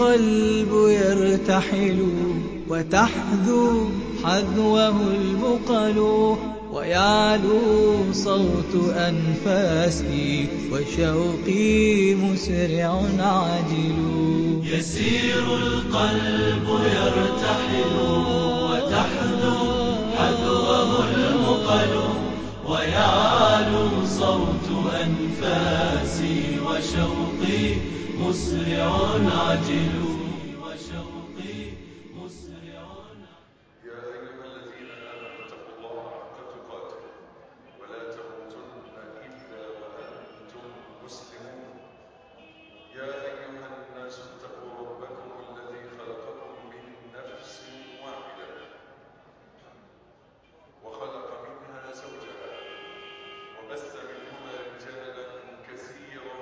القلب يرتحل وتحذو حذوه البقل ويعلو صوت أنفاسي وشوقي مسرع عاجل يسير القلب يرتحل وتحذو حذوه المقل ويعلو صوت أنفاسي وشوقي مسرع عجل وشوقي مسرع يا أيها الذين آمنوا اتقوا الله حق تقاته ولا تموتن إلا وأنتم مسلمون يا أيها الناس اتقوا ربكم الذي خلقكم من نفس واحدة وخلق منها زوجها وبث منهما رجالا كثيرا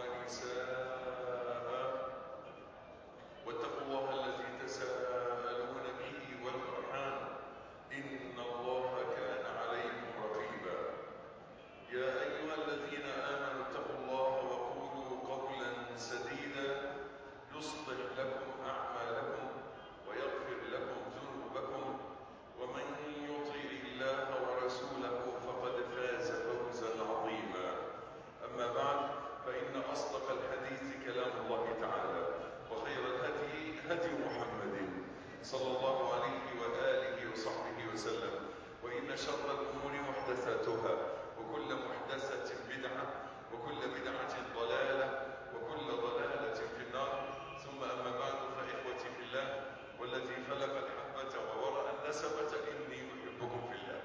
ونساء واتقوا الله الذي تساءلون به والأرحام إن الله كان عليكم رقيبا يا أيها الذين آمنوا اتقوا الله وقولوا قولا سديدا يصلح لكم أعمالكم ويغفر لكم ذنوبكم ومن يطع الله ورسوله فقد فاز فوزا عظيما أما بعد فإن أصدق الحديث كلام الله تعالى وخير الهدي هدي محمد صلى الله عليه وآله وصحبه وسلم وإن شر الأمور محدثاتها وكل محدثة بدعة وكل بدعة ضلالة وكل ضلالة في النار ثم أما بعد فإخوتي في الله والذي فلق الحبة وورأ النسمة إني أحبكم في الله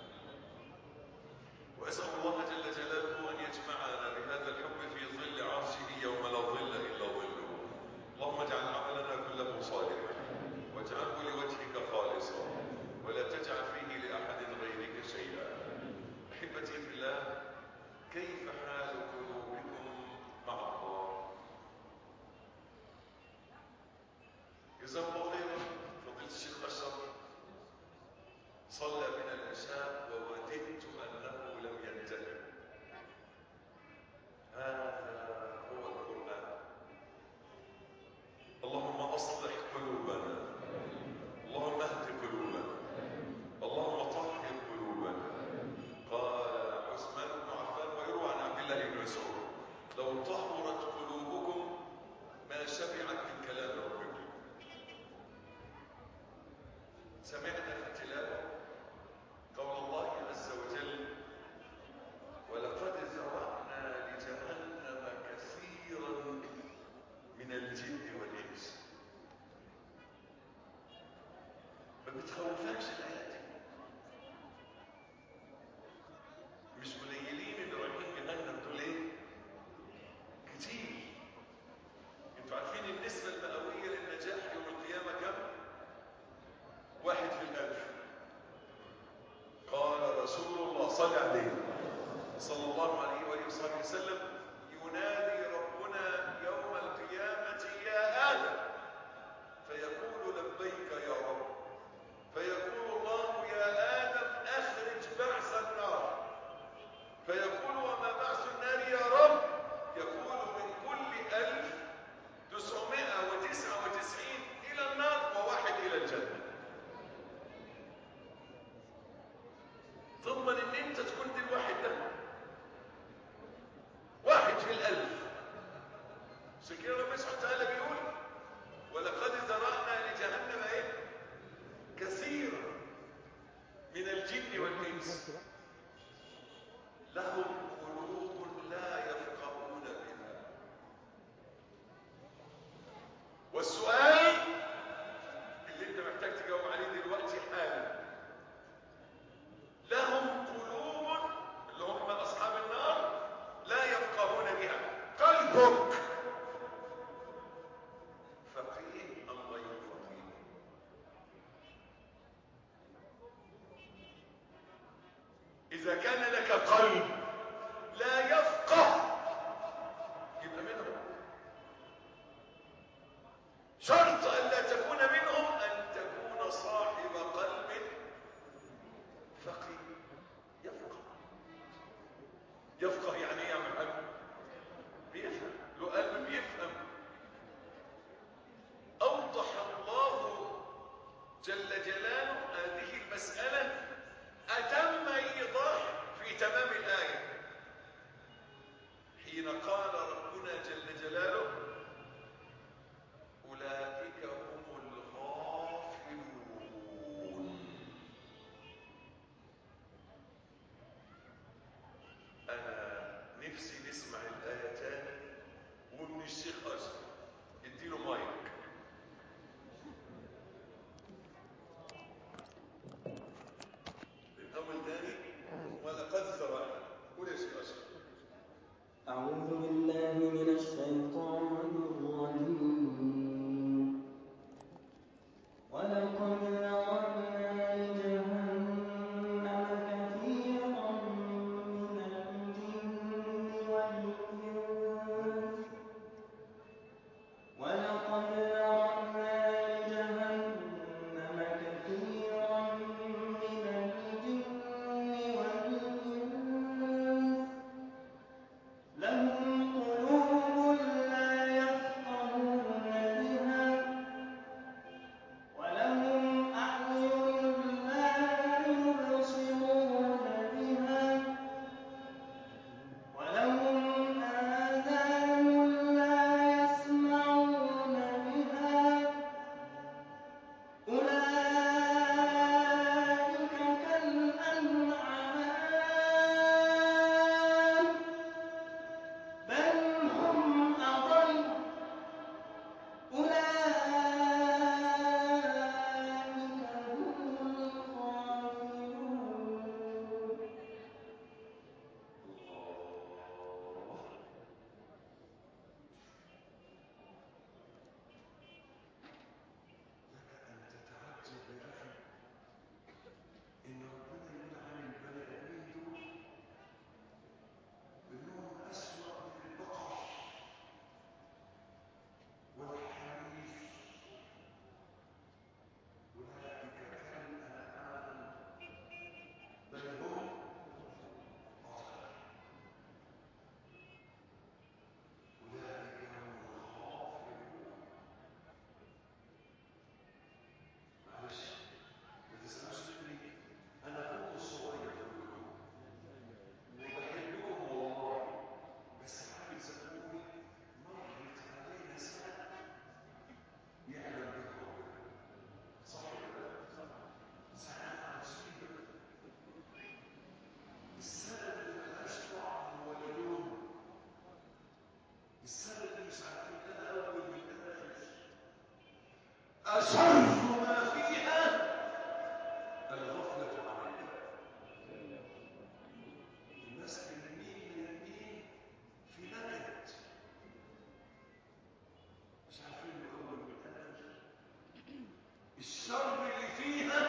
وأسأل الله جل جلاله أن يجمعنا بهذا الحب في ظل عرشه يوم لا ظل إلا ظله اللهم اجعل عملنا كله صالحا واجعله لوجهك خالصا ولا تجعل فيه لأحد غيرك شيئا أحبتي في الله كيف حال قلوبكم مع الله جزاه الله خيرا فضيلة الشيخ أشرف صلى من العشاء ووددت أنه لم ينتهي هذا هو القرآن اللهم أصلح قلوبنا اللهم اهد قلوبنا اللهم طهر قلوبنا قال عثمان بن عفان ويروى عن عبد الله بن مسعود لو طهرت قلوبكم ما شبعت من كلام ربكم سمعنا في التلاوة قول الله عز وجل ولقد ذرأنا لجهنم كثيرا من الجن والإنس ما بتخوفكش الآيات دي مش قليلين اللي رايحين جهنم دول ايه؟ كتير انتوا عارفين النسبة المئوية للنجاح يوم القيامة كم؟ واحد في الألف قال رسول الله صلى عليه صلى الله عليه وآله وصحبه وسلم ينادي ربنا يوم القيامة يا آدم فيقول لبيك يا رب فيقول الله مسألة أتم إيضاح في تمام الآية حين قال ربنا جل جلاله أولئك هم الغافلون أنا نفسي نسمع الآية تاني ومن الشيخ أشرف اديله مايك الأول تاني ولقد ذرأنا قول يا شيخ أشرف أعوذ بالله من الشيطان الرجيم ولقد ذرأنا لجهنم كثيرا من الجن والإنس ولقد ذرأنا لجهنم كثيرا من الجن والإنس لهم قلوب لا يفقهون بها ولهم أعين لا يبصرون بها ولهم آذان لا يسمعون بها أولئك كالأنعام بل هم أضل أولئك هم الغافلون لك أن تتعجب يا أخي إن ربنا يقول عن البني آدمين دول إنهم أسوأ من البقر والحريف أولئك كالأنعام بل هم أضل أولئك هم الغافلون معلش ما تسألوش مني أنا أخوكم الصغير كلكم وبحبكم والله بس عايز أقول مرت علينا سنة يعلم بها ربنا صح ولا لا؟ سنة عجيبة السنة اللي ملهاش طعم ولا لون السنة اللي مش عارفين أنا أول من آخر أشر ما فيها الغفلة عن الله الناس تلمين يمين في نكد مش عارفين الأول من آخر الشر اللي فيها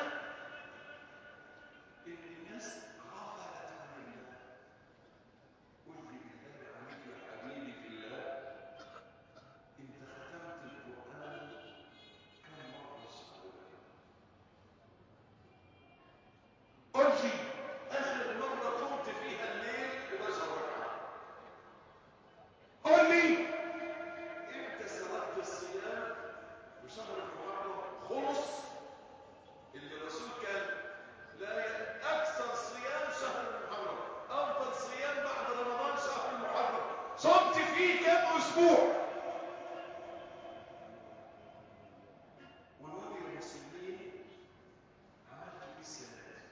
إن الناس غفلت عن الله قل لي بالله عليك يا حبيبي في الله انت ختمت القرآن كم مرة سنوات قل لي آخر مرة قمت فيها الليل 11 ركعة قل لي امتى سردت الصيام وشهر المحرم خلص اللي الرسول كان لا ي- اكثر صيام شهر المحرم افضل صيام بعد رمضان شهر المحرم صمت فيه كام اسبوع ونقول للمسلمين عملت ايه السنه دي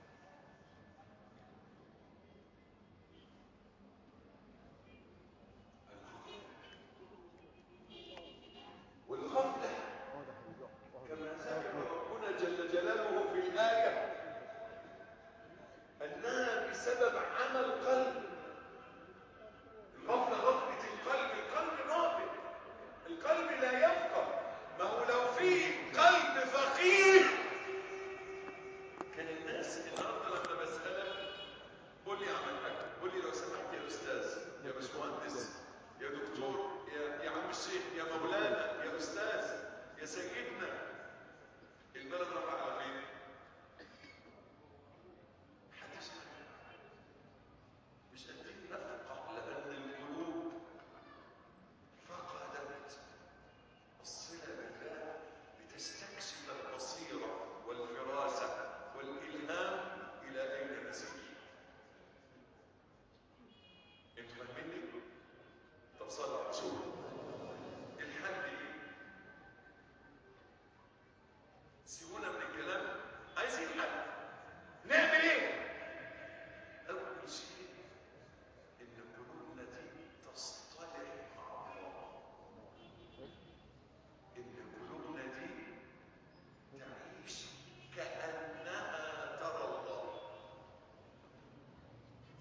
والغفله كما ذكر ربنا جل جلاله في الآية أنها بسبب عمى القلب الغفلة غفلة القلب القلب نور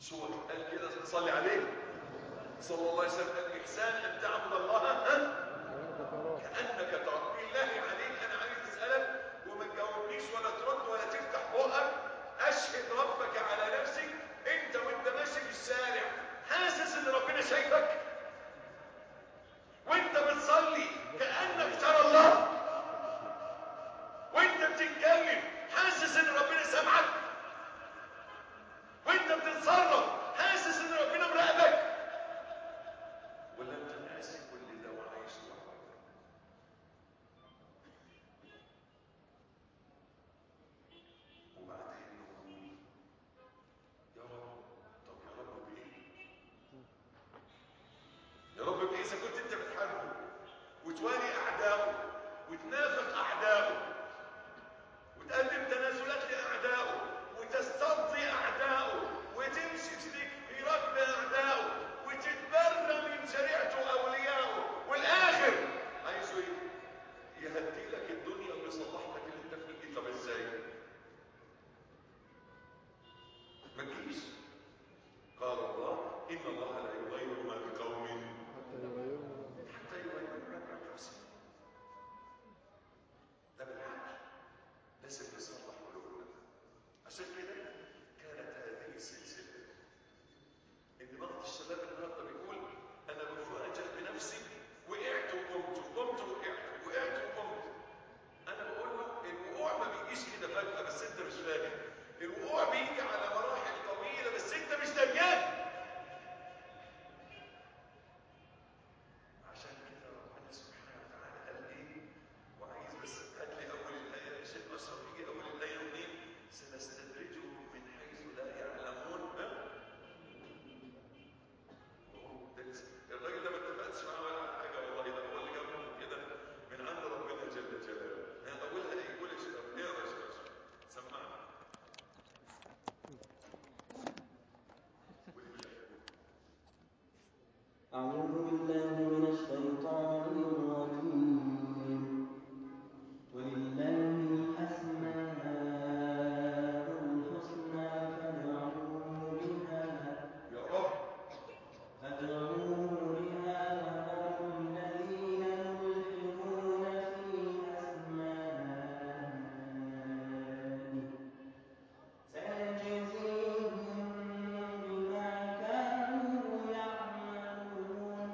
سور قال كده صلي عليه صلى الله عليه وسلم الإحسان أن تعبد الله ها؟ كأنك ترى بالله عليك أنا عايز أسألك وما تجاوبنيش ولا ترد ولا تفتح بقك أشهد ربك على نفسك أنت وأنت ماشي في الشارع حاسس إن ربنا شايفك وأنت بتصلي كأنك ترى الله وأنت بتتكلم حاسس إن ربنا سامعك وأنت بتتصرف حاسس إن ربنا مراقبك ولا أنت ناسي كل ده وعايش لوحدك وبعدين نقول يا رب طب يا رب بايه يا رب بايه اذا كنت انت بتحاربه وتوالي اعدائه وتنافق اعدائه وتقدم تنازلات لاعدائه وتسترضي اعدائه وتمشي في في ركب اعدائه وتتبرى من شريعته واوليائه والاخر عايزه ايه يهدي لك الدنيا ويصلح لك اللي انت فيه طب ازاي ما تجيش قال الله ان الله لا يغير ما بقوم حتى يغيروا ما بانفسهم ده بالعكس لازم نصلح قلوبنا عشان كده كانت هذه السلسله ان بعض الشباب النهارده بيقول انا بفاجئ بنفسي وقعت وقمت وقمت وقعت وقعت وقمت انا بقول له الوقوع ما بيجيش كده فجاه بس انت مش فاهم الوقوع بيجي على مراحل طويله بس انت مش دريان عشان كده ربنا سبحانه وتعالى قال ايه وعايز بس هات لي اول الايه عشان اشرح يجي اول الايه منين سنستدرجهم من حيث لا يعلمون ها ده لسه- الراجل ده ما اتفقتش معاه ولا على حاجه والله ده هو اللي جابهم كده من عند ربنا جل جلاله ها، اولها ايه يقول يا شباب اقرا يا شباب سمعنا قول بالله أعوذ بالله من الشيطان الرجيم ولله الأسماء الحسنى فادعوه بها يا رب فادعوه بها وذروا الذين يلحدون في أسمائه سيجزيهم بما كانوا يعملون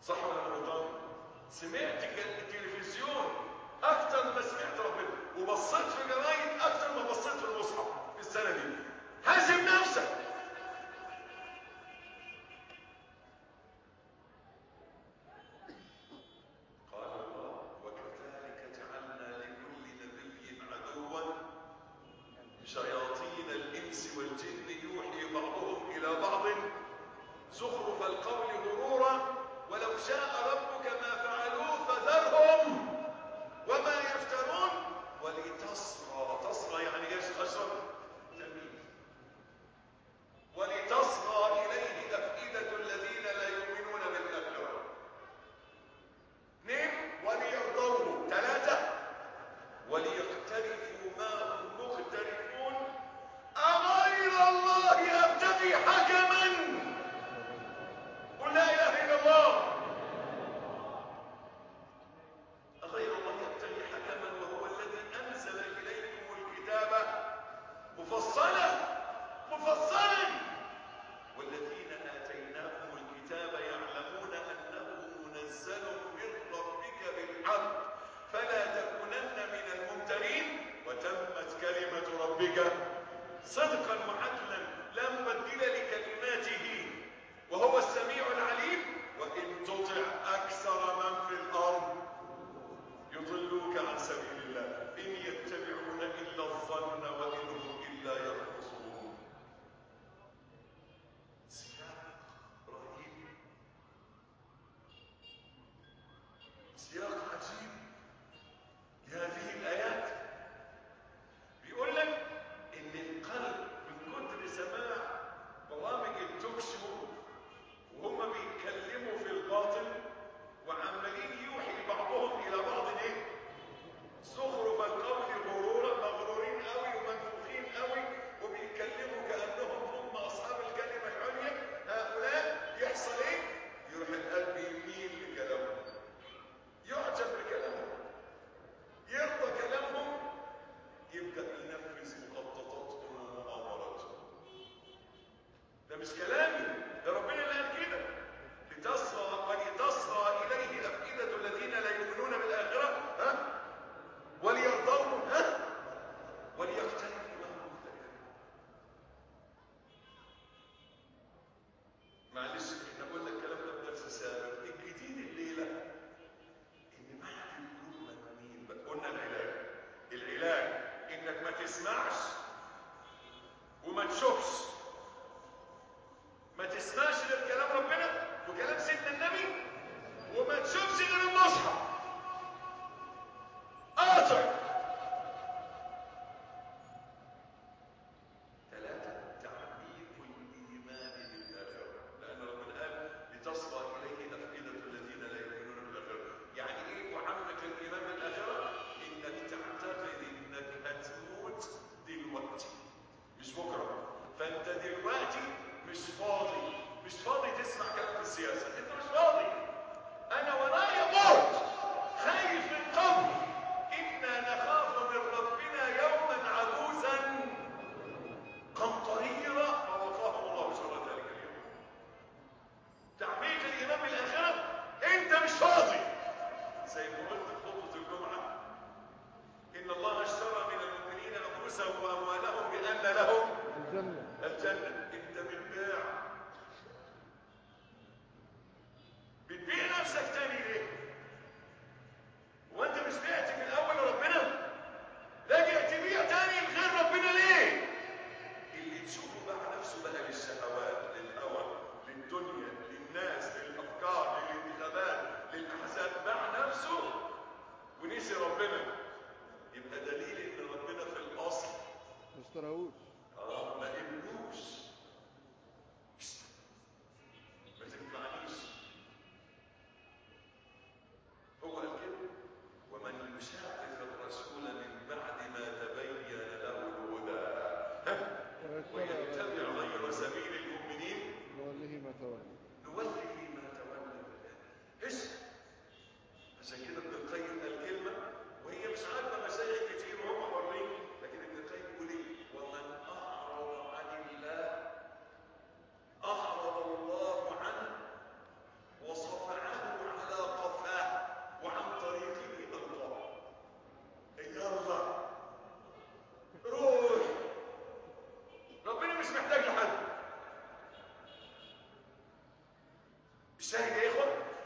صح ولا انا غلطان سمعت ك- التلفزيون اكتر ما سمعت ربنا وبصيت في جرايد اكتر ما بصيت في المصحف في السنه دي حاسب نفسك قال الله وكذلك جعلنا لكل نبي عدوا شياطين الانس والجن يوحي بعضهم الى بعض زخرف القول غرورا ولو شاء ربك ما فعلوه فذرهم وما يفترون ولتصغى تصغى يعني ايش اشرب جميل ولتصغى اليه افئده الذين لا يؤمنون بالاخره اثنين وليرضوه ثلاثه وليقترفوا ما هم مقترفون اغير الله ابتغي حكما قل لا اله الا الله أغير الله يبتغي حكما وهو الذي أنزل إليكم الكتاب مفصلا مفصلا والذين آتيناهم الكتاب يعلمون أنه منزل من ربك بالحق فلا تكونن من الممترين وتمت كلمة ربك صدقا وعدلا لا مبدل لكلماته وهو السميع العليم وإن تطع أكثر من في الأرض يضلوك عن سبيل الله إن يتبعون إلا الظن وإن هم إلا يخرصون سياق رهيب سياق عجيب لهذه الآيات بيقول لك إن القلب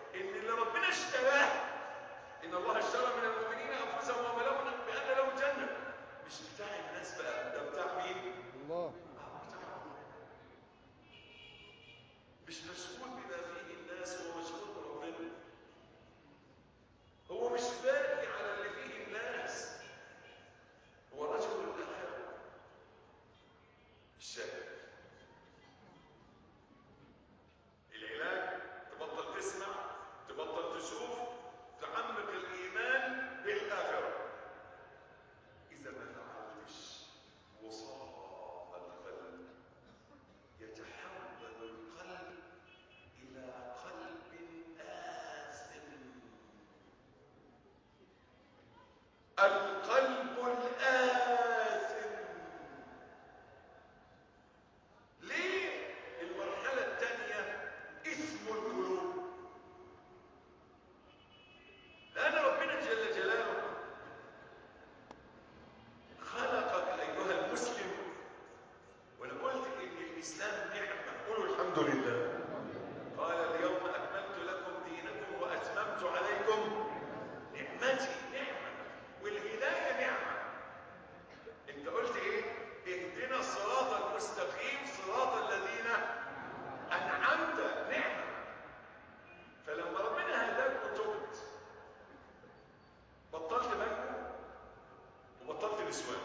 ان اللي ربنا اشتراه ان الله اشترى من المؤمنين انفسهم واموالهم بان لهم جنه مش بتاع الناس بقى ده بتاع مين؟ الله مش مشغول بما فيه الناس هو مشغول بربنا هو مش باقي على اللي فيه الناس هو رجل الاخره الشاهد العلاج تبطل تسمع تبطل تشوف تعمق الايمان بالاخره اذا ما فعلتش وصاف القلب يتحول القلب إلى قلب آثم القلب الآثم ليه المرحلة الثانية اسم القلوب لأن ربنا جل جلاله خلقك أيها المسلم وانا قلت ان الاسلام نعمه قولوا الحمد لله قال اليوم اكملت لكم دينكم واتممت عليكم نعمتي نعمه والهدايه نعمه انت قلت ايه اهدنا الصراط المستقيم صراط الذين انعمت نعمه فلما ربنا هداك وتبت بطلت مجنون وبطلت نسوان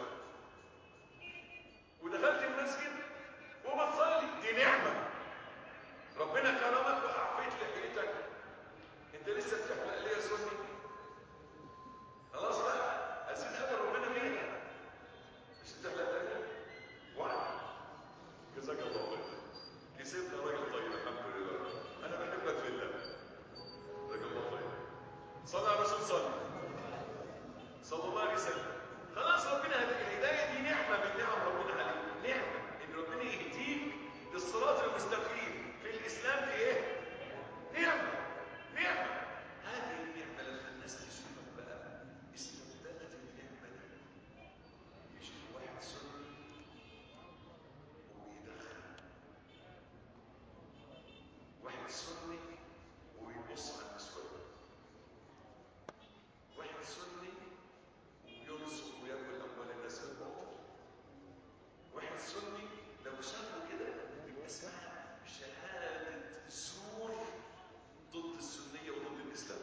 ودخلت المسجد وبتصلي دي نعمة ربنا كرمك وأعفيت لحيتك انت لسه بتحلق ليه يا سني خلاص بقى أسيب هذا ربنا فيها مش بتحلق ليه واحد جزاك الله خير كسبنا راجل طيب الحمد لله أنا بحبك في الله جزاك الله خير صلى على الرسول صلى صلى الله عليه وسلم خلاص ربنا هديك الهدايه دي نعمه من نعم ربنا عليك نعمه ان ربنا يهديك للصراط المستقيم في الاسلام دي ايه نعمه نعمه هذه النعمه لما الناس تشوفك بقى استبدلت النعمه دي يشوف واحد سني وبيدخن واحد سني وبيبص على النسوان واحد سني وينصب وياكل اموال الناس بالباطل واحد سني لو شافه كده يبقى اسمها شهاده زور ضد السنيه وضد الاسلام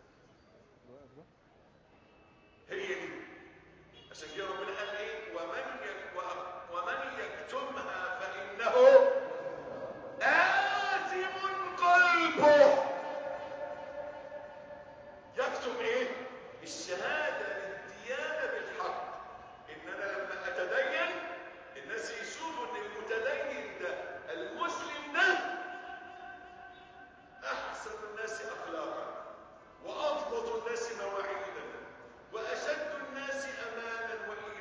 هي دي عشان كده ربنا قال ايه ومن يك و- ومن يكتمها فانه آثم قلبه يكتم ايه الشهاده للديانه بالحق ان انا لما اتدين الناس يشوفوا ان المتدين ده المسلم ده احسن الناس اخلاقا واضبط الناس مواعيدا واشد الناس امانا وايمانا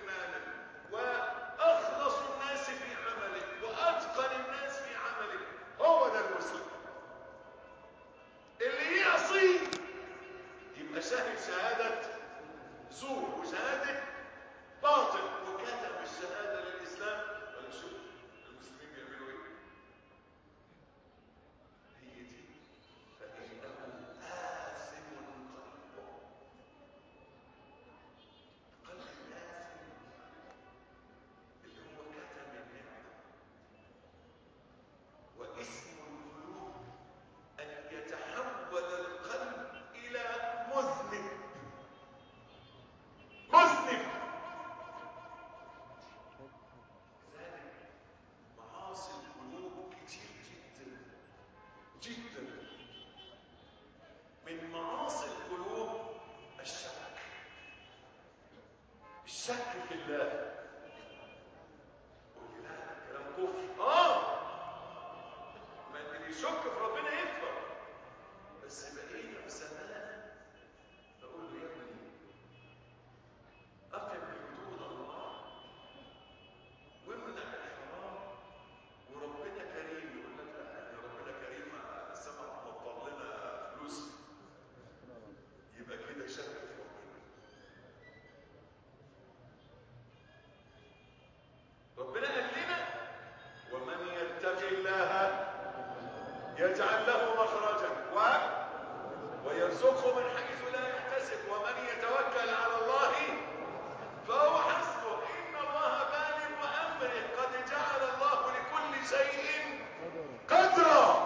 ويرزقه من حيث لا يحتسب ومن يتوكل على الله فهو حسبه إن الله بالغ أمره قد جعل الله لكل شيء قدرا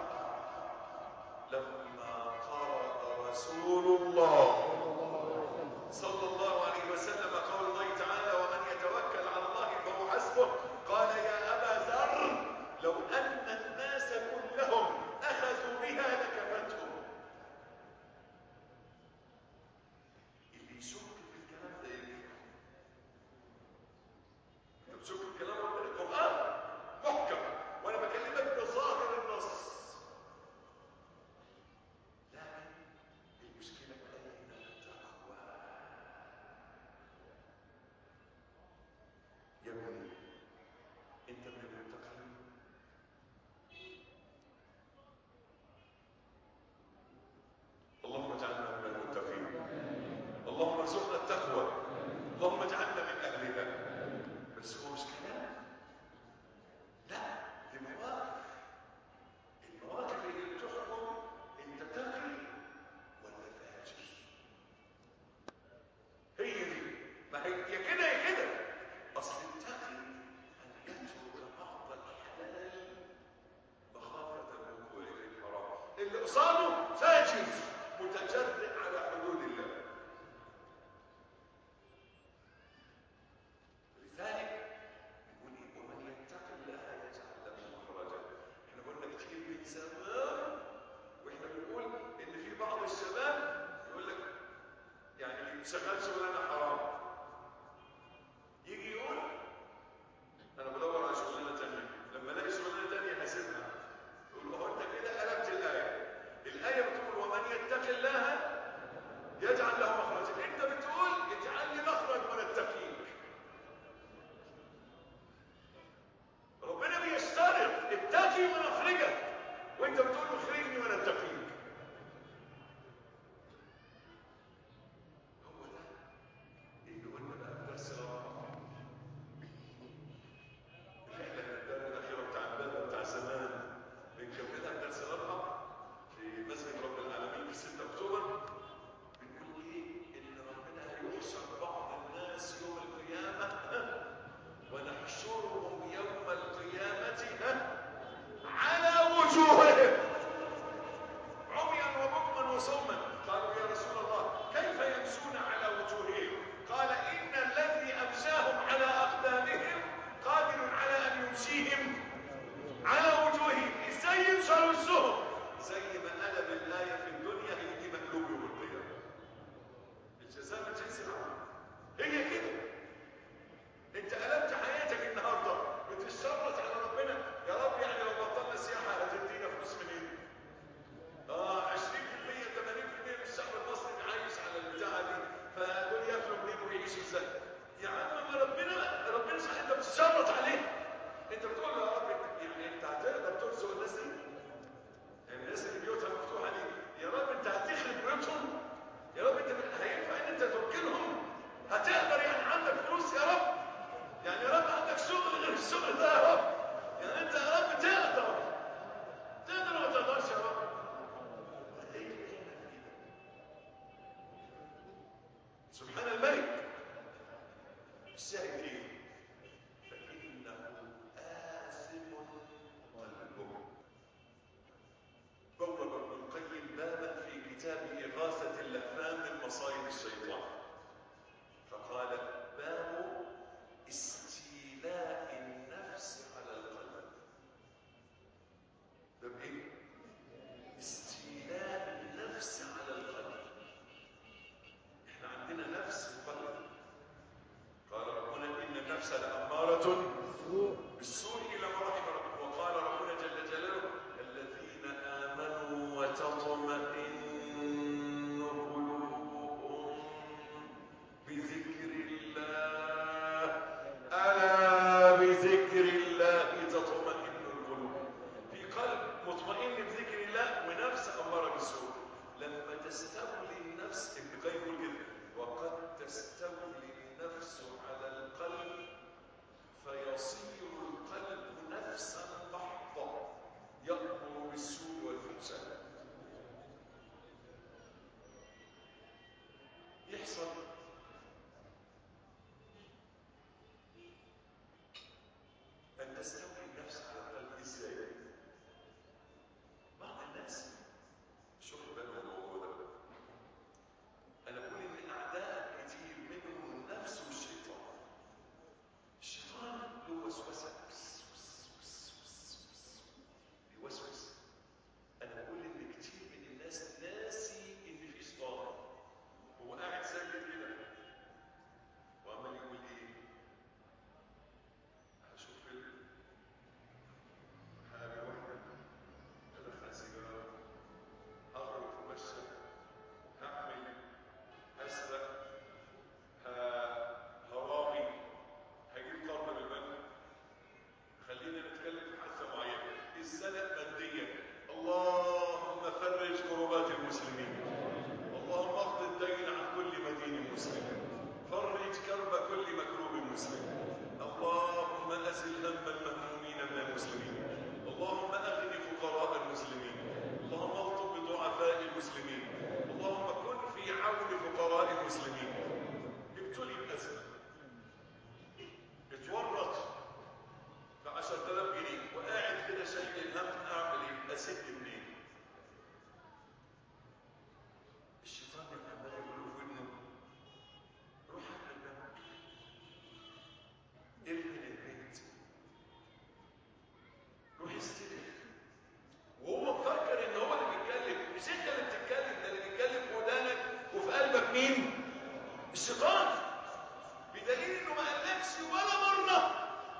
لما قرأ رسول الله صلى الله عليه وسلم قول الله تعالى ومن يتوكل على الله فهو حسبه قال يا أبا ذر لو أن الناس كلهم أخذوا بها لكفتهم اللي يشك في الكلام ده يجي انت بتشك في الكلام ده القرآن محكم وانا بكلمك بظاهر النص لكن المشكلة أين التقوى يا ابني انت من المتقين اللهم اجعلنا من المتقين اللهم ارزقنا التقوى اللهم اجعلنا من اهلها بس هو مش كلام لا دي مواقف المواقف اللي بتحكم انت تقي ولا فاجر هي دي ما هي يا كده يا كده اصل التقي ان يترك بعض الحلال مخافه الوقوع في الحرام اللي قصاده فاجر متجرئ على حدود الله لذلك يقول إيه؟ ومن يتق الله يجعل له مخرجا احنا قلنا كتير من زمان واحنا بنقول ان في بعض الشباب يقول لك يعني اللي شغال شغلانه حرام يجي يقول انا بدور على شغلانه ثانيه لما الاقي شغلانه ثانيه هسيبها يقول هو انت كده قلبت الايه الايه بتقول ومن يتق الله يجعل له مخرجا انت بتقول اجعل لي مخرج من التقييد ربنا بيشترط اتقي ونخرجك وانت بتقول اخرجني وانا اتقيك هو ده اللي قلنا بقى في درس الرابع الرحله الدار الاخيره بتاع البلد بتاع زمان بنكملها في درس الرابع في مسجد رب العالمين في 6 اكتوبر بنقول ايه ان ربنا هيحشر بعض الناس يوم القيامه ونحشرهم يوم القيامة ها؟ على وجوههم عميا وبكما وصما قالوا يا رسول الله كيف يمشون على وجوههم قال إن الذي أمشاهم على أقدامهم قادر على أن يمشيهم على وجوههم ازاي يمشوا على وجوههم زي ما قلب الآية في الدنيا هيجي مقلوب يوم القيامة الجزاء من جنس العمل هي كده انت قلبت حياتك النهارده بتشرط على ربنا يا رب يعني لو بطلنا سياحه هتدينا فلوس منين؟ اه 20% 80% من الشعب المصري عايش على البتاعه دي فدول ياكلوا منين ويعيشوا ازاي؟ يا عم ما ربنا ربنا صح انت بتشرط عليه انت بتقول له يا رب يعني انت هتقدر ترزق الناس دي؟ الناس اللي بيوتها مفتوحه دي يا رب انت هتخرب بيوتهم؟ يا رب انت هينفع ان انت توكلهم؟ هتقدر يعني عندك فلوس يا رب؟ يعني يا رب عندك شغل غير الشغل ده يا رب يعني انت يا رب تقدر تقدر ولا ما تقدرش يا رب سبحان الملك الشاهد ايه فانه آثم قلبه بوب ابن القيم بابا في كتاب إغاثة اللهفان من مصائد الشيطان فقال باب استيلاء النفس على القلب باب ايه استيلاء النفس على القلب احنا عندنا نفس وقلب قال ربنا ان النفس لاماره بالسوء الى ما رحم ربك وقال ربنا جل جلاله الذين امنوا وتطمئن قلوبهم بذكر الله ألا بذكر الله تطمئن القلوب في قلب مطمئن بذكر الله ونفس أمارة بالسوء لما تستولي النفس ابن القيم يقول كده وقد تستولي النفس على القلب فيصير القلب المسلمين ابتلي بأزمة اتورط في 10000 جنيه وقاعد كده شايل الهم اعمل ايه؟ اسد منين؟ الشيطان اللي عمال يقول له في ودنه روح اعمل الباب ارمي البيت روح استلف وهو مفكر ان هو اللي بيتكلم مش انت اللي بتتكلم ده اللي بيتكلم في ودانك وفي قلبك مين؟ الشيطان بدليل انه ما قالكش ولا مره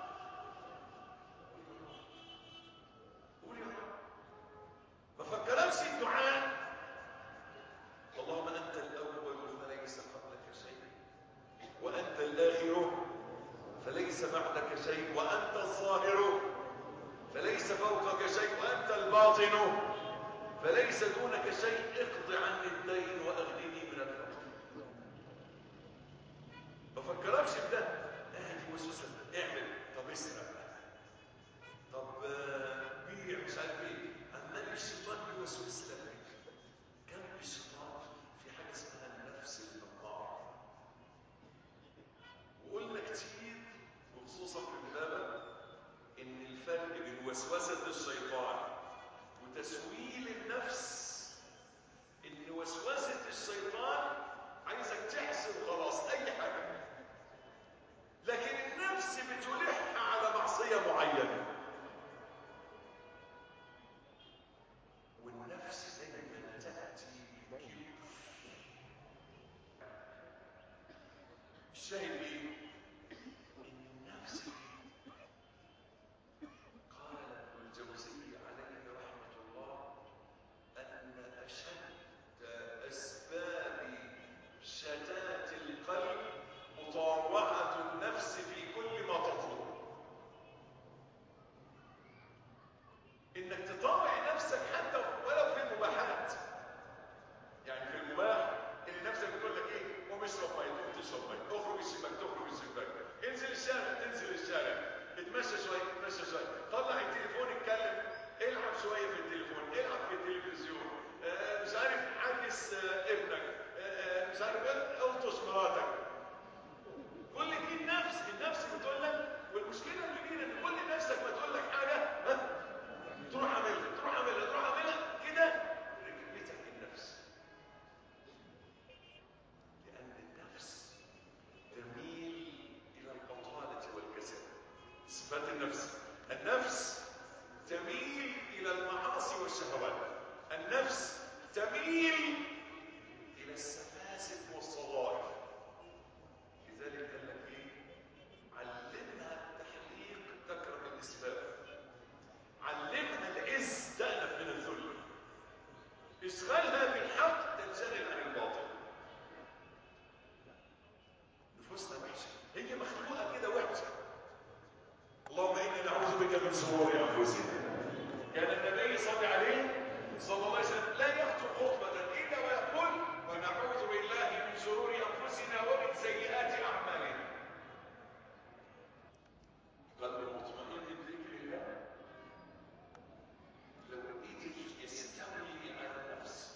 قول يا رب ما فكركش الدعاء اللهم انت الاول فليس قبلك شيء وانت الاخر فليس بعدك شيء وانت الظاهر فليس فوقك شيء وانت الباطن فليس دونك شيء اقض عني الدين واغنني من الفقر ما فكركش بده قاعد يوسوس اعمل طب اسرق طب آه، بيع مش عارف ايه عمال الشيطان يوسوس لك كم الشيطان في حاجه اسمها النفس الاماره وقلنا كتير وخصوصا في الباب ان الفرق بين وسوسه الشيطان وتسويل النفس ان وسوسه الشيطان عايزك تحسب خلاص اي حاجه لكن النفس بتلح على معصيه معينه والنفس دايما تاتي بكبر الشاهد ايه ان النفس دي قال ابن الجوزي عليه رحمه الله ان اشد اسباب شتات القلب مطاوعه النفس في كل ما تطلب انك تطاوع نفسك حتى ولو في المباحات يعني في المباح اللي نفسك بتقول لك ايه قوم اشرب ميه تقوم تشرب ميه اخرج الشباك تخرج الشباك انزل الشارع تنزل الشارع اتمشى شويه اتمشى شويه طلع التليفون اتكلم العب شويه في التليفون العب في التلفزيون آه مش عارف حدث آه ابنك آه آه مش عارف ايه الطش مراتك كل دي النفس النفس بتقول لك والمشكله الكبيره ان كل نفسك ما تقول لك حاجه ها تروح اعملها تروح اعملها تروح اعملها كده ركبتك النفس لان النفس تميل الى البطاله والكسل صفات النفس النفس تميل الى المعاصي والشهوات النفس تميل الى السفاسف والصغائر لذلك قال لك ايه علمها التحليق تكره الاسفاف علمها العز تأنف من الذل اشغلها بالحق تنشغل عن الباطل نفوسنا وحشه هي مخلوقه كده وحشه اللهم انا نعوذ بك من شرور انفسنا كان النبي صلى عليه صلى الله عليه وسلم لا يخطب خطبه الا ويقول ونعوذ بالله من شرور انفسنا ومن سيئات اعمالنا قلب مطمئن بذكر الله لو قدر يستولي على النفس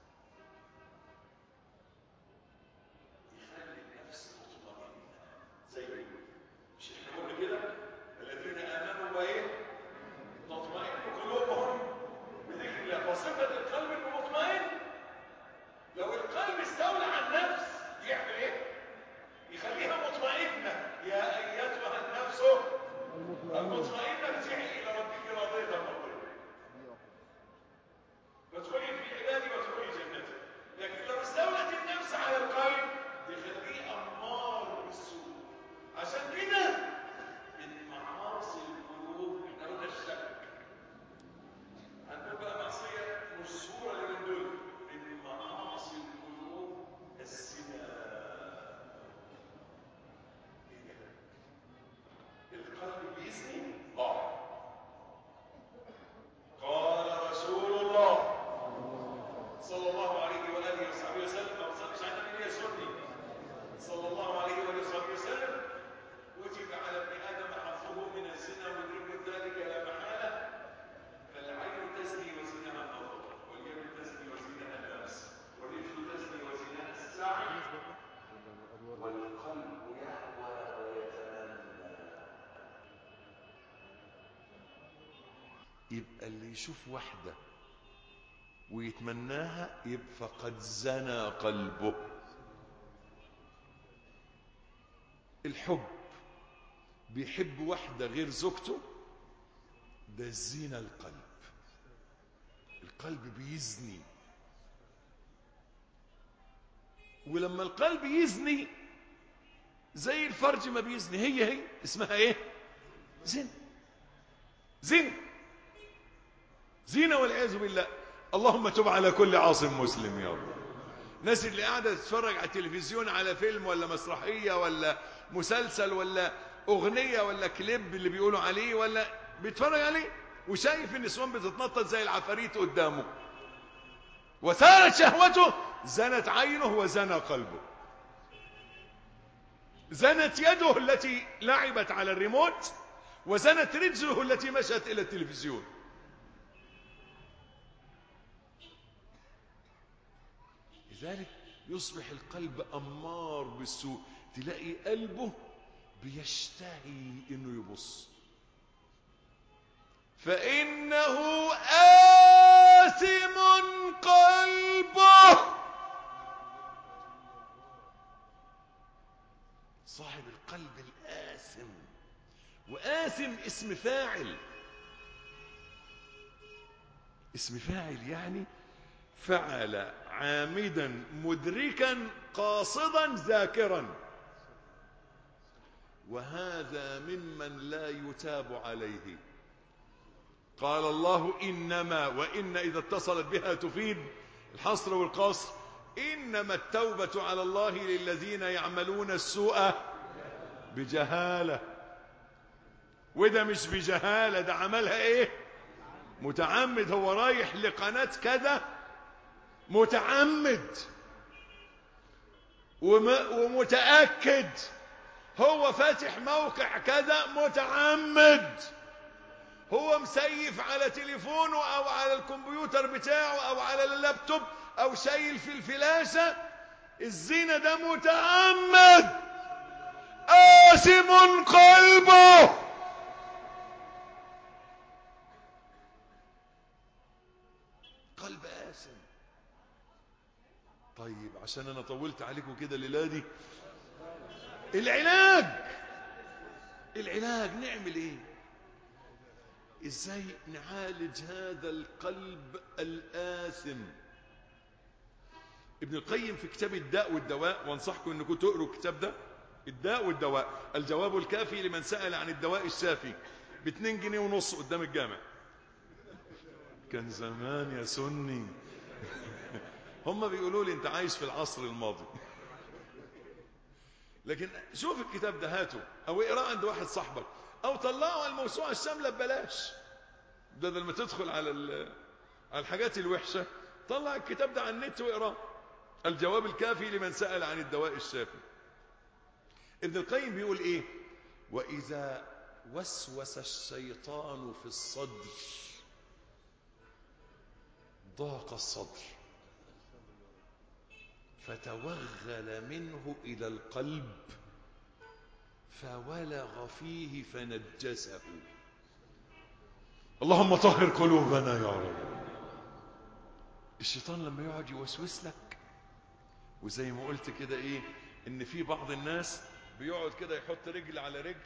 يخلي النفس مطمئنة زي ما يقول مش احنا قلنا كده الذين امنوا وايه تطمئن قلوبهم بذكر الله وصفة القلب انه مطمئن لو القلب استولى على النفس يعمل ايه يخليها مطمئنة يا ايتها النفس المطمئنة ارجعي الى ربك راضية مرضية وادخلي في عبادي وادخلي جنتي لكن لو استولت النفس على القلب يخليه امار بالسوء عشان كده من معاصي القلوب احنا قلنا الشك هنقول بقى معصيه مشهوره اليومين دول من معاصي القلوب الزنا ايه ده القلب بيزني اه قال رسول الله صلى الله عليه واله وصحبه وسلم ما وصلش على النبي يا سني صلى الله عليه واله وصحبه وسلم وجب على ابن ادم حظه من الزنا ويدرك ذلك لا محاله فالعين تزني وزناها النظر واليد تزني وزناها اللمس والرجل تزني وزناها السعي والقلب يهوى ويتمنى يبقى اللي يشوف واحدة ويتمناها يبقى فقد زنى قلبه الحب بيحب واحدة غير زوجته ده زينة القلب القلب بيزني ولما القلب يزني زي الفرج ما بيزني هي هي اسمها ايه زنا زنا زنا والعياذ بالله اللهم تب على كل عاصم مسلم يا رب الناس اللي قاعده تتفرج على التلفزيون على فيلم ولا مسرحيه ولا مسلسل ولا اغنيه ولا كليب اللي بيقولوا عليه ولا بيتفرج عليه وشايف النسوان بتتنطط زي العفاريت قدامه وثارت شهوته زنت عينه وزنى قلبه زنت يده التي لعبت على الريموت وزنت رجله التي مشت الى التلفزيون لذلك يصبح القلب امار بالسوء تلاقي قلبه بيشتهي انه يبص فانه آثم قلبه صاحب القلب الآثم وآثم اسم فاعل اسم فاعل يعني فعل عامدا مدركا قاصدا ذاكرا وهذا ممن لا يتاب عليه قال الله إنما وإن إذا اتصلت بها تفيد الحصر والقصر إنما التوبة على الله للذين يعملون السوء بجهالة وده مش بجهالة ده عملها ايه متعمد هو رايح لقناة كذا متعمد وم- ومتأكد هو فاتح موقع كذا متعمد هو مسيف على تليفونه او على الكمبيوتر بتاعه او على اللابتوب او شايل في الفلاشة الزينة ده متعمد آثم قلبه قلب آثم طيب عشان انا طولت عليكم كده الليله دي العلاج العلاج نعمل ايه ازاي نعالج هذا القلب الآثم ابن القيم في كتاب الداء والدواء وانصحكم انكم تقروا الكتاب ده الداء والدواء الجواب الكافي لمن سأل عن الدواء الشافي باتنين جنيه ونص قدام الجامع كان زمان يا سني هم بيقولوا لي انت عايش في العصر الماضي لكن شوف الكتاب ده هاته او اقراه عند واحد صاحبك او طلعه على الموسوعه الشامله ببلاش بدل ما تدخل على ال- على الحاجات الوحشه طلع الكتاب ده على النت واقراه الجواب الكافي لمن سأل عن الدواء الشافي ابن القيم بيقول ايه واذا وسوس الشيطان في الصدر ضاق الصدر فتوغل منه الى القلب فولغ فيه فنجسه اللهم طهر قلوبنا يا رب الشيطان لما يقعد يوسوس لك وزي ما قلت كده ايه ان في بعض الناس بيقعد كده يحط رجل على رجل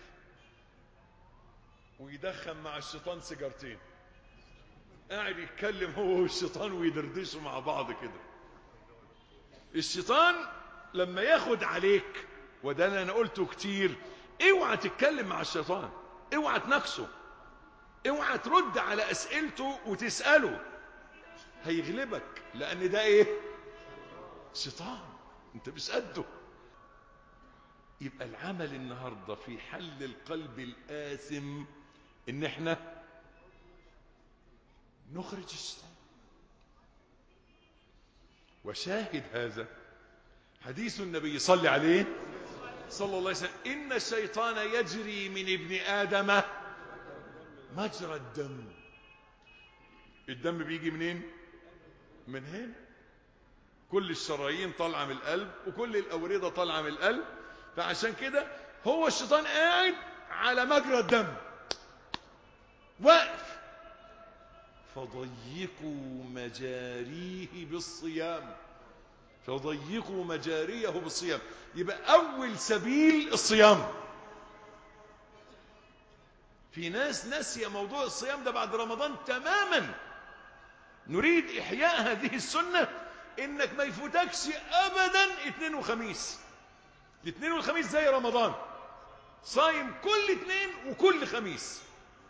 ويدخن مع الشيطان سيجارتين قاعد يتكلم هو والشيطان ويدردشوا مع بعض كده الشيطان لما ياخد عليك وده اللي انا قلته كتير اوعى تتكلم مع الشيطان اوعى تناقشه اوعى ترد على اسئلته وتساله هيغلبك لان ده ايه شيطان انت مش قده يبقى العمل النهارده في حل القلب الآثم ان احنا نخرج الشيطان وشاهد هذا حديث النبي صلى عليه صلى الله عليه وسلم إن الشيطان يجري من ابن آدم مجرى الدم الدم بيجي منين من هنا كل الشرايين طالعة من القلب وكل الأوردة طالعة من القلب فعشان كده هو الشيطان قاعد على مجرى الدم واقف فضيقوا مجاريه بالصيام فضيقوا مجاريه بالصيام يبقى أول سبيل الصيام في ناس نسي موضوع الصيام ده بعد رمضان تماما نريد إحياء هذه السنة إنك ما يفوتكش أبدا اثنين وخميس الاثنين والخميس زي رمضان صايم كل اثنين وكل خميس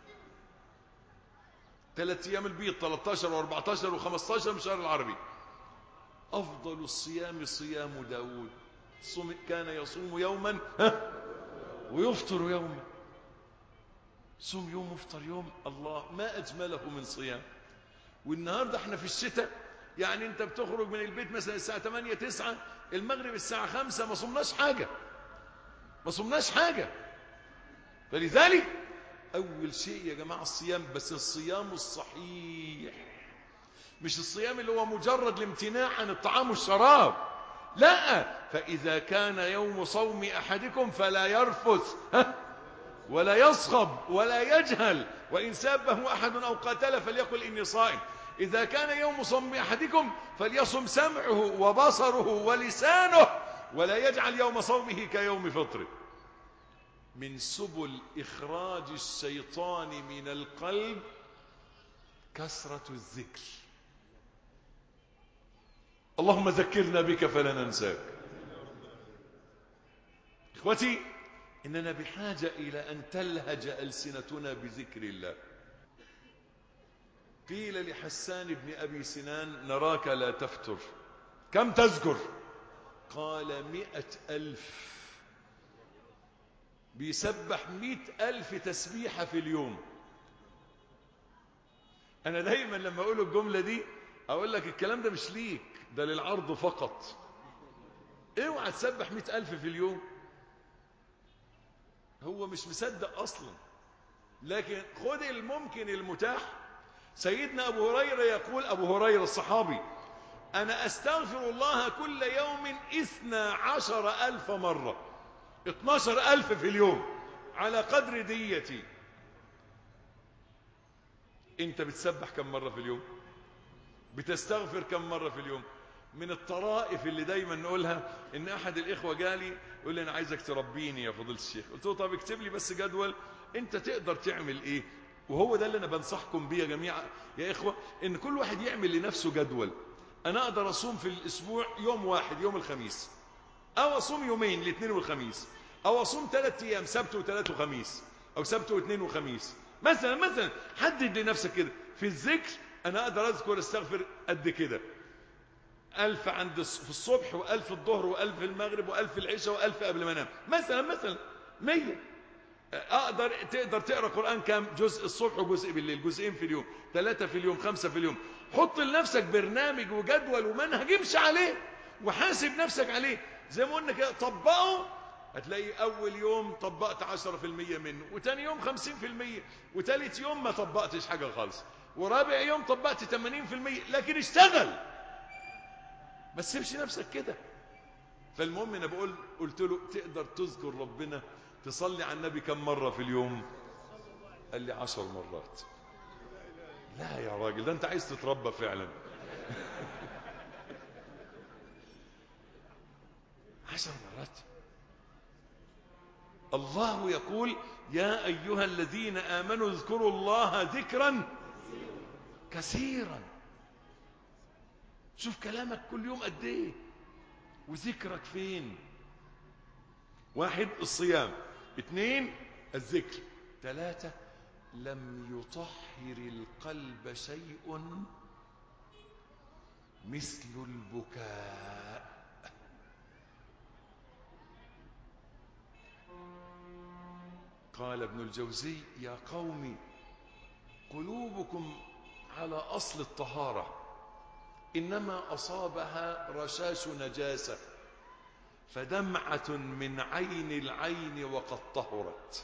ثلاث أيام البيض 13 و14 و15 من الشهر العربي أفضل الصيام صيام داود صم كان يصوم يوما ها ويفطر يوما صوم يوم وافطر يوم الله ما أجمله من صيام والنهاردة احنا في الشتاء يعني انت بتخرج من البيت مثلا الساعة 8 9 المغرب الساعة 5 ما صمناش حاجة ما صمناش حاجة فلذلك أول شيء يا جماعة الصيام بس الصيام الصحيح مش الصيام اللي هو مجرد الامتناع عن الطعام والشراب لا فإذا كان يوم صوم أحدكم فلا يرفث ها ولا يصخب ولا يجهل وإن سابه أحد أو قاتل فليقل إني صائم إذا كان يوم صوم أحدكم فليصم سمعه وبصره ولسانه ولا يجعل يوم صومه كيوم فطره من سبل إخراج الشيطان من القلب كثرة الذكر اللهم ذكرنا بك فلا ننساك إخوتي إننا بحاجة إلى أن تلهج ألسنتنا بذكر الله قيل لحسان بن أبي سنان نراك لا تفتر كم تذكر قال مئة ألف بيسبح مئة ألف تسبيحة في اليوم أنا دايما لما أقول الجملة دي أقول لك الكلام ده مش ليك ده للعرض فقط اوعى تسبح مئة ألف في اليوم هو مش مصدق أصلا لكن خد الممكن المتاح سيدنا أبو هريرة يقول أبو هريرة الصحابي أنا أستغفر الله كل يوم إثنى عشر ألف مرة اتناشر ألف في اليوم على قدر ديتي انت بتسبح كم مرة في اليوم بتستغفر كم مرة في اليوم من الطرائف اللي دايما نقولها ان احد الاخوة جالي يقول لي انا عايزك تربيني يا فضيلة الشيخ قلت له طب اكتب لي بس جدول انت تقدر تعمل ايه وهو ده اللي انا بنصحكم بيه يا جميع يا اخوة ان كل واحد يعمل لنفسه جدول انا اقدر اصوم في الاسبوع يوم واحد يوم الخميس او اصوم يومين الاثنين والخميس او اصوم ثلاث ايام سبت وثلاث وخميس او سبت واثنين وخميس مثلا مثلا حدد لنفسك كده في الذكر انا اقدر اذكر استغفر قد كده ألف عند في الصبح وألف الظهر وألف المغرب وألف العشاء وألف قبل ما انام مثلا مثلا مية أقدر تقدر تقرأ قرآن كام جزء الصبح وجزء بالليل جزئين في اليوم ثلاثة في اليوم خمسة في اليوم حط لنفسك برنامج وجدول ومنهج امشي عليه وحاسب نفسك عليه زي ما قلنا كده طبقه هتلاقي أول يوم طبقت عشرة في المية منه وتاني يوم خمسين في المية وتالت يوم ما طبقتش حاجة خالص ورابع يوم طبقت تمانين في المية لكن اشتغل ما تسيبش نفسك كده فالمهم انا بقول قلت له تقدر تذكر ربنا تصلي على النبي كم مرة في اليوم قال لي عشر مرات لا يا راجل ده انت عايز تتربى فعلا عشر مرات الله يقول يا أيها الذين آمنوا اذكروا الله ذكرا كثيرا شوف كلامك كل يوم قد ايه وذكرك فين واحد الصيام اثنين الذكر ثلاثة لم يطهر القلب شيء مثل البكاء قال ابن الجوزي يا قوم قلوبكم على أصل الطهارة إنما أصابها رشاش نجاسة فدمعة من عين العين وقد طهرت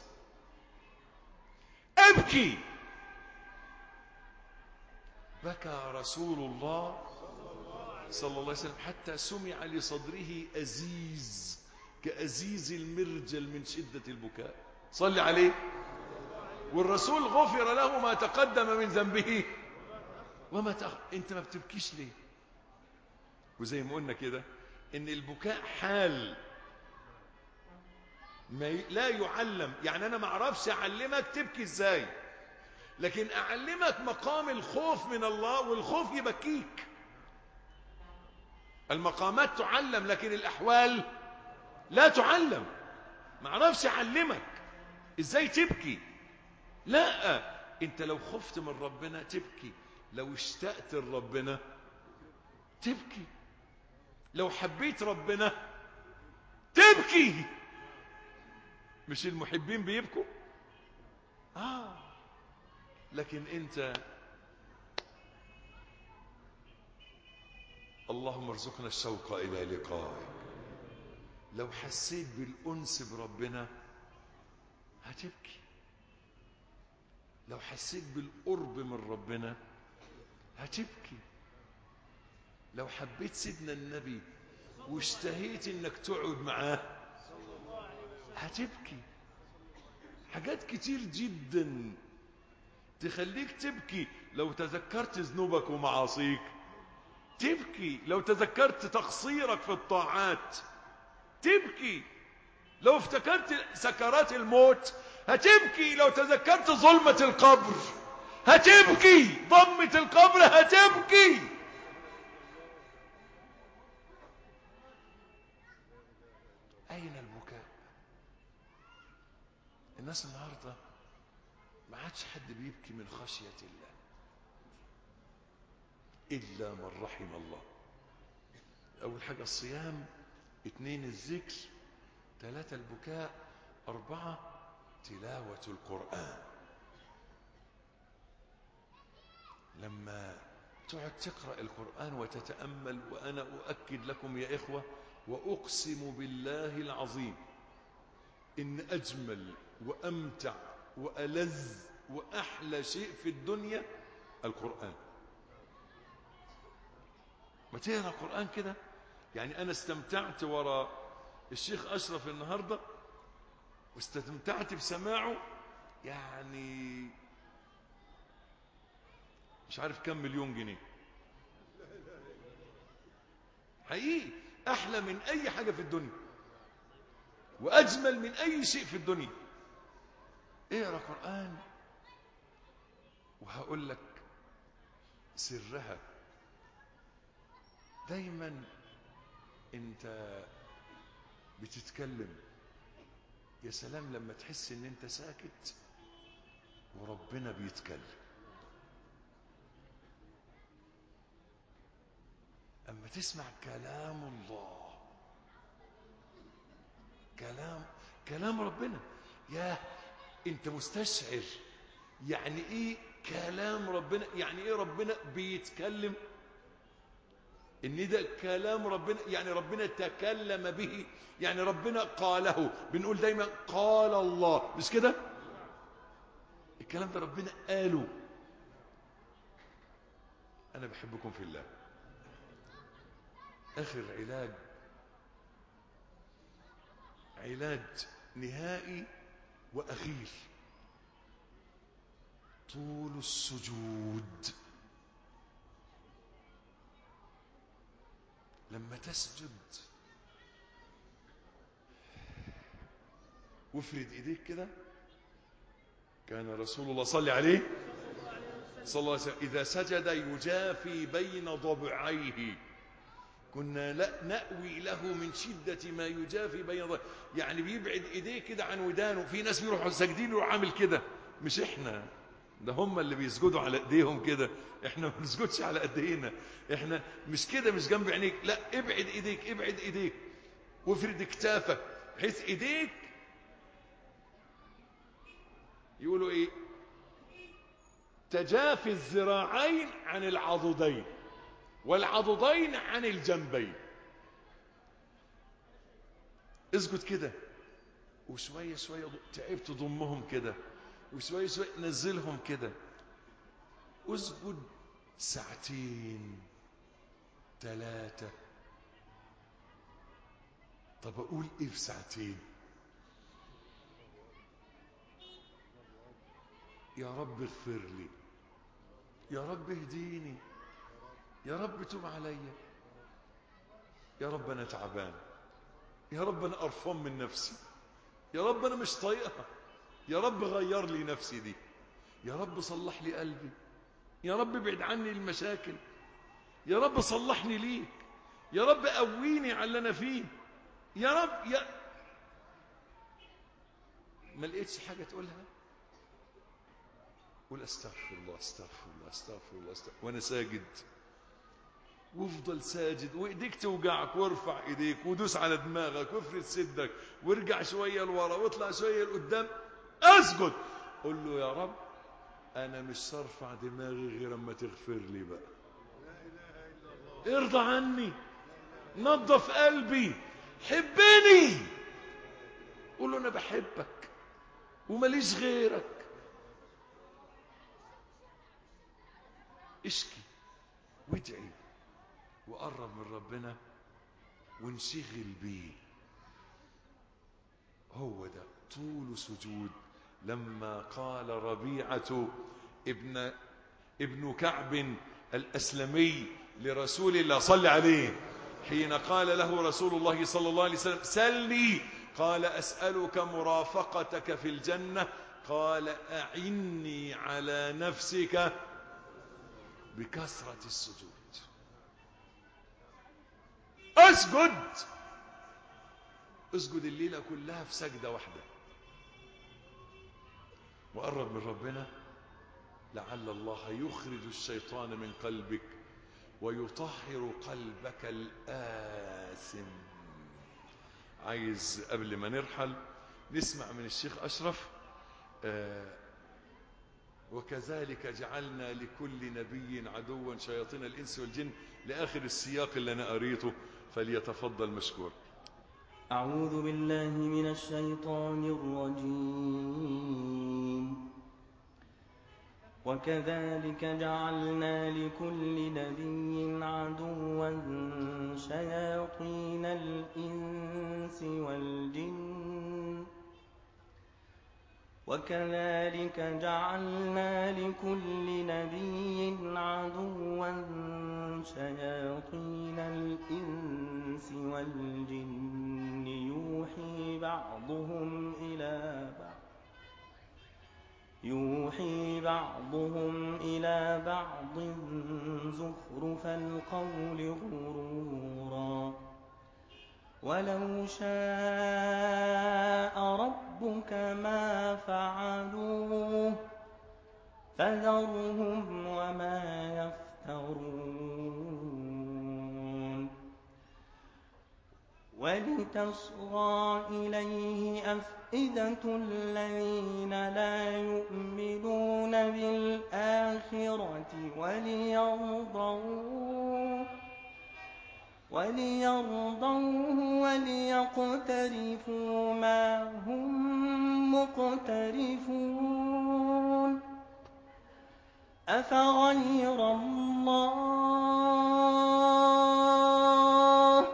أبكي بكى رسول الله صلى الله عليه وسلم حتى سمع لصدره أزيز كأزيز المرجل من شدة البكاء صل عليه والرسول غفر له ما تقدم من ذنبه وما تأخر انت ما بتبكيش ليه وزي ما قلنا كده ان البكاء حال ما ي... لا يعلم يعني انا ما اعرفش اعلمك تبكي ازاي لكن اعلمك مقام الخوف من الله والخوف يبكيك المقامات تعلم لكن الاحوال لا تعلم ما اعرفش اعلمك ازاي تبكي لا انت لو خفت من ربنا تبكي لو اشتقت لربنا تبكي لو حبيت ربنا تبكي مش المحبين بيبكوا اه لكن انت اللهم ارزقنا الشوق الى لقائك لو حسيت بالانس بربنا هتبكي لو حسيت بالقرب من ربنا هتبكي لو حبيت سيدنا النبي واشتهيت انك تقعد معاه هتبكي حاجات كتير جدا تخليك تبكي لو تذكرت ذنوبك ومعاصيك تبكي لو تذكرت تقصيرك في الطاعات تبكي لو افتكرت سكرات الموت هتبكي لو تذكرت ظلمة القبر هتبكي ضمة القبر هتبكي أين البكاء الناس النهاردة ما عادش حد بيبكي من خشية الله إلا من رحم الله أول حاجة الصيام اثنين الذكر ثلاثة البكاء أربعة تلاوة القرآن لما تقعد تقرأ القرآن وتتأمل وأنا أؤكد لكم يا إخوة وأقسم بالله العظيم إن أجمل وأمتع وألذ وأحلى شيء في الدنيا القرآن ما تقرأ القرآن كده يعني أنا استمتعت وراء الشيخ أشرف النهاردة واستمتعت بسماعه يعني مش عارف كم مليون جنيه حقيقي أحلى من أي حاجة في الدنيا وأجمل من أي شيء في الدنيا اقرأ قرآن وهقول لك سرها دايما انت بتتكلم يا سلام لما تحس ان انت ساكت وربنا بيتكلم اما تسمع كلام الله كلام كلام ربنا يا انت مستشعر يعني ايه كلام ربنا يعني ايه ربنا بيتكلم ان ده كلام ربنا يعني ربنا تكلم به يعني ربنا قاله بنقول دايما قال الله مش كده الكلام ده ربنا قاله انا بحبكم في الله اخر علاج علاج نهائي واخير طول السجود لما تسجد وافرد ايديك كده كان رسول الله صلى عليه صلى الله عليه وسلم اذا سجد يجافي بين ضبعيه كنا لا نأوي له من شدة ما يجافي بين ضبعيه يعني بيبعد ايديه كده عن ودانه في ناس بيروحوا ساجدين ويروح عامل كده مش احنا ده هم اللي بيسجدوا على ايديهم كده احنا ما بنسجدش على ايدينا احنا مش كده مش جنب عينيك لا ابعد ايديك ابعد ايديك وافرد كتافك بحيث ايديك يقولوا ايه تجافي الذراعين عن العضدين والعضدين عن الجنبين اسجد كده وشويه شويه تعبت ضمهم كده وشوية شوية نزلهم كده اسجد ساعتين ثلاثة طب أقول إيه في ساعتين يا رب اغفر لي يا رب اهديني يا رب توب عليا يا رب أنا تعبان يا رب أنا قرفان من نفسي يا رب أنا مش طايقها يا رب غير لي نفسي دي يا رب صلح لي قلبي يا رب ابعد عني المشاكل يا رب صلحني ليك يا رب قويني على اللي انا فيه يا رب يا ما لقيتش حاجه تقولها قول استغفر الله استغفر الله استغفر الله استغفر وانا ساجد وافضل ساجد وايديك توجعك وارفع ايديك ودوس على دماغك وافرد صدرك وارجع شويه لورا واطلع شويه لقدام اسجد قول له يا رب انا مش صرفع دماغي غير اما تغفر لي بقى ارضى عني نظف قلبي حبني قول له انا بحبك ومليش غيرك اشكي وادعي وقرب من ربنا وانشغل بيه هو ده طول سجود لما قال ربيعة ابن ابن كعب الأسلمي لرسول الله صلى عليه حين قال له رسول الله صلى الله عليه وسلم سلني قال أسألك مرافقتك في الجنة قال أعني على نفسك بكثرة السجود اسجد اسجد الليلة كلها في سجدة واحدة وقرب من ربنا لعل الله يخرج الشيطان من قلبك ويطهر قلبك الآثم عايز قبل ما نرحل نسمع من الشيخ أشرف آه وكذلك جعلنا لكل نبي عدوا شياطين الإنس والجن لآخر السياق اللي أنا قريته فليتفضل مشكور أعوذ بالله من الشيطان الرجيم وكذلك جعلنا لكل نبي عدوا شياطين الإنس والجن وكذلك جعلنا لكل نبي عدوا شياطين الإنس والجن يوحي بعضهم إلى بعض يوحي بعضهم إلى بعض زخرف القول غرورا ولو شاء ربك ما فعلوه فذرهم وما يفترون ولتصغى إليه أفئدة الذين لا يؤمنون بالآخرة وليرضوه وليرضوه وليقترفوا ما هم مقترفون أفغير الله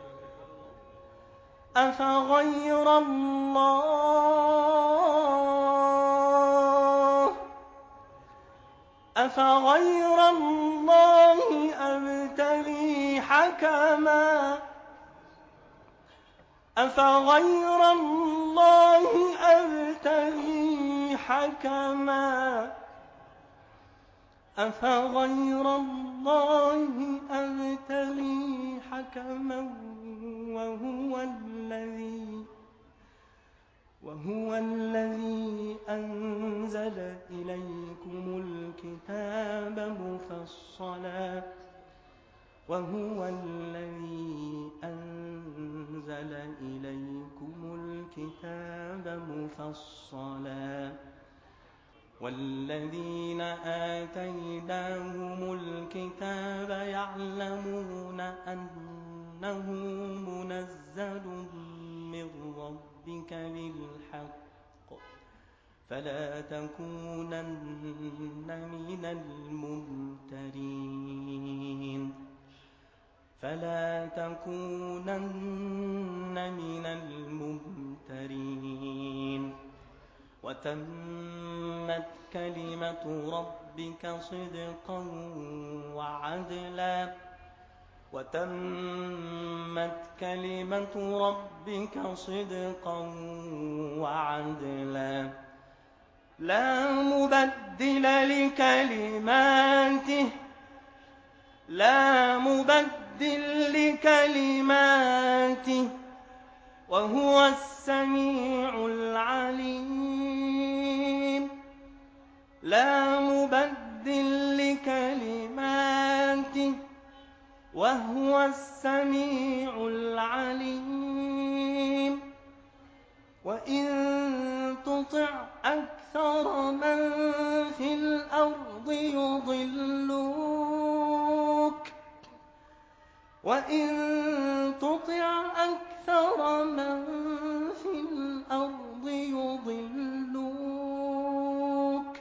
أفغير الله أفغير الله أبتغي حكما أفغير الله أبتغي حكما أفغير الله أبتغي حكما وهو الذي وهو الذي أنزل إليكم الكتاب مفصلا وهو الذي أنزل إليكم الكتاب مفصلا والذين آتيناهم الكتاب يعلمون أنه منزل من ربك بالحق فلا تكونن من الممترين فلا تكونن من الممترين وتمت كلمة ربك صدقا وعدلا وتمت كلمة ربك صدقا وعدلا لا مبدل لكلماته لا مبدل لكلماته وهو السميع العليم لا مبدل لكلماته وهو السميع العليم وإن تطع أكثر من في الأرض يضلوك وإن تطع أكثر من في الأرض يضلوك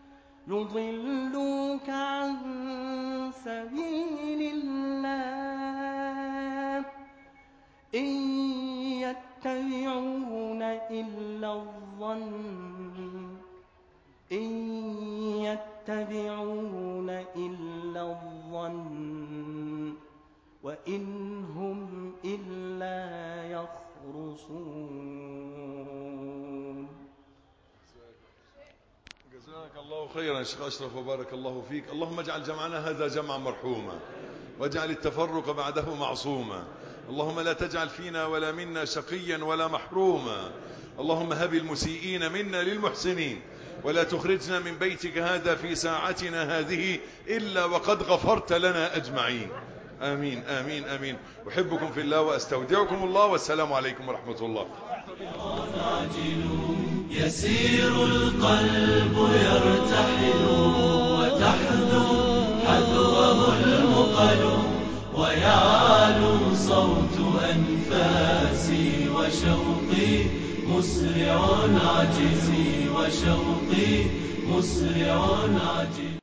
يضلوك عن سبيل الله إن يتبعون إلا الظن إن يتبعون إلا الظن وإن هم إلا يخرصون جزاك الله خيرا يا شيخ أشرف وبارك الله فيك اللهم اجعل جمعنا هذا جمعا مرحوما واجعل التفرق بعده معصوما اللهم لا تجعل فينا ولا منا شقيا ولا محروما اللهم هب المسيئين منا للمحسنين ولا تخرجنا من بيتك هذا في ساعتنا هذه إلا وقد غفرت لنا أجمعين آمين آمين آمين أحبكم في الله وأستودعكم الله والسلام عليكم ورحمة الله يسير القلب يرتحل وتحذو حذوه المقل ويعلو صوت أنفاسي وشوقي مسرع عجزي وشوقي مسرع عجزي